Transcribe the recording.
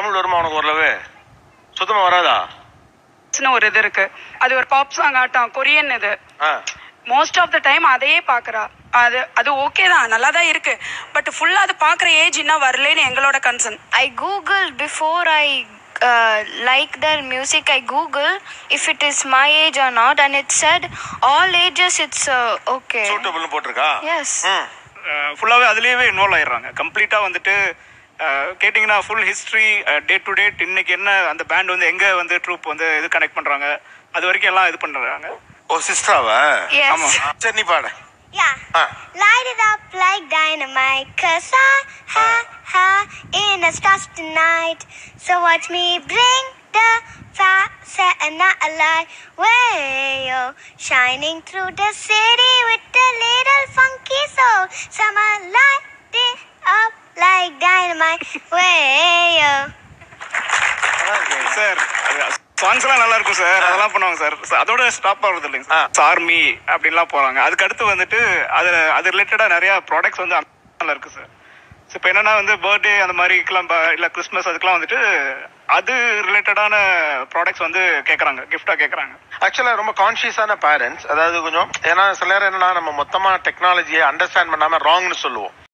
தமிழ் வருமா உனக்கு ஓரளவு சுத்தமா வராதா ன்னு ஒரு இது இருக்கு அது ஒரு பாப் சாங் ஆட்டம் கொரியன் இது ஆ. மோஸ்ட் ஆஃப் த டைம் அதையே பாக்குறா அது அது ஓகே தான் நல்லா தான் இருக்கு பட் ஃபுல்லா அது பாக்குற ஏஜ் இன்னும் வரலன்னு எங்களோட concern I googled before I uh, like their music. I googled if it is my age or not, and it said all ages. It's uh, okay. சூட்டபிள்னு போட்டிருக்கா Yes. ம். ஃபுல்லாகவே அதுலேயே இன்வால்வ் ஆயிடுறாங்க கம்ப்ளீட்டாக வந்துட்டு அஹ், கேட்டிங்கன்னா full history day to date இன்னைக்கு என்ன அந்த பேண்ட் வந்து எங்கே வந்து ட்ரூப் வந்து இது கனெக்ட் பண்ணுறாங்க அது வரைக்கும் எல்லாம் இது பண்ணுறாங்க ஓ சிஸ்டராவா Yes. சரி நீ பாடு Yeah. Ah. Light it up like dynamite, cause I ha ha in the stars tonight. So watch me bring the fire, set and not a light. Way oh, shining through the city with a little funky soul. Summer light it up like dynamite. Way oh. Sir songs எல்லாம் நல்லா இருக்கும் sir அதெல்லாம் பண்ணுவாங்க sir So, அதோட stop ஆகுறது இல்லைங்க sir சார்மி அப்படின்லாம் போறாங்க அதுக்கு அடுத்து வந்துட்டு அது அது ரிலேட்டடா நிறைய ப்ராடக்ட்ஸ் வந்து நல்லா இருக்கு சார் ஸோ இப்போ என்னன்னா வந்து பர்த்டே அந்த மாதிரிக்கெல்லாம் ப- இல்ல கிறிஸ்மஸ் அதுக்கெல்லாம் வந்துட்டு அது ரிலேட்டடான ப்ராடக்ட்ஸ் வந்து கேட்கறாங்க கிஃப்டா கேட்கறாங்க ஆக்சுவலா ரொம்ப கான்சியஸான பேரண்ட்ஸ் அதாவது கொஞ்சம் ஏன்னா சில நேரம் என்னன்னா நம்ம மொத்தமா டெக்னாலஜியை அண்டர்ஸ்டாண்ட் பண்ணாம ராங்னு சொல்லுவோம்